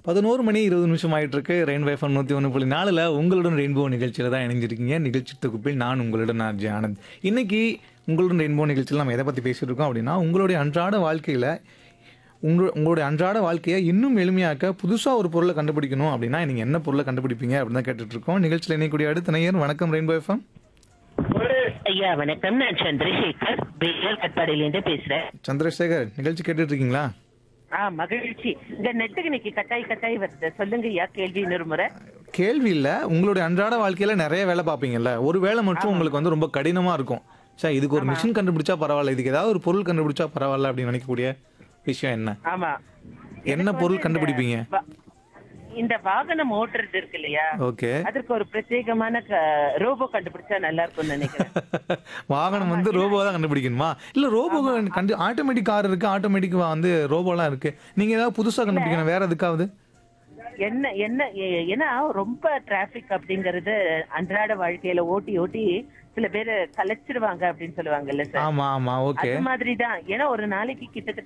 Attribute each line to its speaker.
Speaker 1: பதினோரு மணி இருபது நிமிஷம் ஆயிட்டு இருக்கு ரெயின் வைஃபம் நூற்றி ஒன்று புள்ளி நாலில் உங்களுடன் ரெயின்போ நிகழ்ச்சியில் தான் இணைஞ்சிருக்கீங்க நிகழ்ச்சி தொகுப்பில் நான் உங்களுடன் நான் ஜெய ஆனந்த் இன்னைக்கு உங்களுடன் ரெயின்போ நிகழ்ச்சியில் நம்ம எதை பற்றி பேசிட்டு இருக்கோம் அப்படின்னா உங்களுடைய அன்றாட வாழ்க்கையில் உங்க உங்களுடைய அன்றாட வாழ்க்கையை இன்னும் எளிமையாக்க புதுசாக ஒரு பொருளை கண்டுபிடிக்கணும் அப்படின்னா நீங்கள் என்ன பொருளை கண்டுபிடிப்பீங்க அப்படின்னு தான் கேட்டுட்டு இருக்கோம் நிகழ்ச்சியில் இணையக்கூடிய அடுத்த நேயர் வணக்கம் ரெயின்போ எஃப்எம்
Speaker 2: ஐயா வணக்கம் நான் சந்திரசேகர் வேல் கட்பாடியிலேருந்து பேசுறேன்
Speaker 1: சந்திரசேகர் நிகழ்ச்சி கேட்டுட்டு இருக்கீங்களா
Speaker 2: ஆ மகிழ்ச்சி இந்த நெட்டுக்கு இன்னைக்கு கட்டாய் கட்டாய் வருது சொல்லுங்க ஐயா கேள்வி இன்னொரு முறை
Speaker 1: கேள்வி இல்ல உங்களுடைய அன்றாட வாழ்க்கையில நிறைய வேலை பார்ப்பீங்கல்ல ஒரு வேலை மட்டும் உங்களுக்கு வந்து ரொம்ப கடினமா இருக்கும் சார் இதுக்கு ஒரு மிஷின் கண்டுபிடிச்சா பரவாயில்ல இதுக்கு ஏதாவது ஒரு பொருள் கண்டுபிடிச்சா பரவாயில்ல அப்படின்னு நினைக்கக்கூடிய விஷயம் என்ன
Speaker 2: ஆமா
Speaker 1: என்ன
Speaker 2: எனக்கு
Speaker 1: பொருள்
Speaker 2: வந்து
Speaker 1: கண்டுபிடிப்பீங்க
Speaker 2: இந்த வா- இந்த வாகனம் ஓட்டுறது இருக்கு இல்லையா
Speaker 1: ஓகே
Speaker 2: அதற்கு ஒரு பிரத்யேகமான ரோபோ கண்டுபிடிச்சா நல்லா இருக்கும்னு நினைக்கிறேன்
Speaker 1: வாகனம் வந்து ரோபோ தான் கண்டுபிடிக்கணுமா இல்ல ரோபோ கண்டு ஆட்டோமேட்டிக் கார் இருக்கு ஆட்டோமேட்டிக் வந்து ரோபோலாம் இருக்கு நீங்க ஏதாவது புதுசா கண்டுபிடிக்கணும் வேற எதுக்காவது
Speaker 2: என்ன என்ன ஏ- ஏன்னா ரொம்ப டிராபிக் அப்படிங்கறது அன்றாட வாழ்க்கையில ஓட்டி ஓட்டி சில பேர் கலைச்சிருவாங்க அப்படின்னு சொல்லுவாங்கல்ல சார்
Speaker 1: ஆமா ஆமா ஓகே
Speaker 2: அது மாதிரிதான் ஏன்னா ஒரு நாளைக்கு கிட்டத்தட்ட